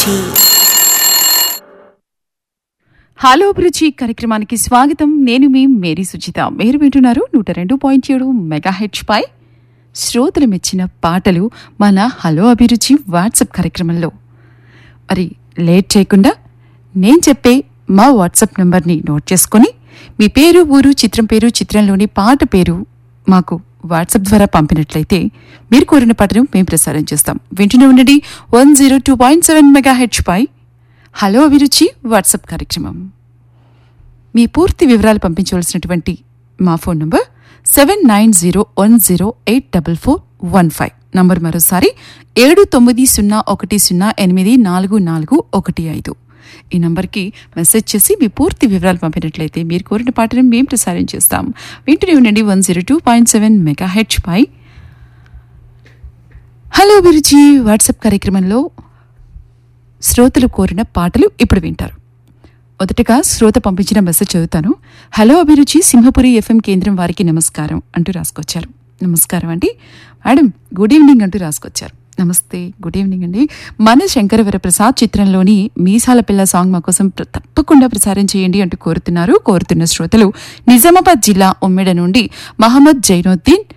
అభిరుచి హలో అభిరుచి కార్యక్రమానికి స్వాగతం నేను మీ మేరీ సుచిత మీరు వింటున్నారు నూట రెండు పాయింట్ ఏడు మెగా హెచ్ పై శ్రోతలు మెచ్చిన పాటలు మన హలో అభిరుచి వాట్సాప్ కార్యక్రమంలో మరి లేట్ చేయకుండా నేను చెప్పే మా వాట్సాప్ నెంబర్ని నోట్ చేసుకొని మీ పేరు ఊరు చిత్రం పేరు చిత్రంలోని పాట పేరు మాకు వాట్సాప్ ద్వారా పంపినట్లయితే మీరు కోరిన పాటను మేము ప్రసారం చేస్తాం వింటూనే ఉండండి one zero two point seven mega H పై హలో అభిరుచి వాట్సాప్ కార్యక్రమం మీ పూర్తి వివరాలు పంపించవలసినటువంటి మా phone number seven nine zero one zero eight double four one five number మరోసారి ఏడు తొమ్మిది సున్నా ఒకటి సున్నా ఎనిమిది నాలుగు నాలుగు ఒకటి ఐదు ఈ నంబర్కి మెసేజ్ చేసి మీ పూర్తి వివరాలు పంపినట్లయితే మీరు కోరిన పాటను మేము ప్రసారం చేస్తాం వింటూనే ఉండండి one zero two point seven mega H పై హలో అభిరుచి వాట్సాప్ కార్యక్రమంలో శ్రోతలు కోరిన పాటలు ఇప్పుడు వింటారు మొదటగా శ్రోత పంపించిన మెసేజ్ చదువుతాను హలో అభిరుచి సింహపురి ఎఫ్ఎం కేంద్రం వారికి నమస్కారం అంటూ రాసుకొచ్చారు నమస్కారం అండి మేడం గుడ్ ఈవినింగ్ అంటూ రాసుకొచ్చారు నమస్తే గుడ్ ఈవినింగ్ అండి మన శంకరవర ప్రసాద్ చిత్రంలోని మీసాల పిల్ల సాంగ్ మా కోసం ప్ర- తప్పకుండా ప్రసారం చేయండి అంటూ కోరుతున్నారు కోరుతున్న శ్రోతలు నిజామాబాద్ జిల్లా ఉమ్మెడ నుండి మహమ్మద్ జైనుద్దీన్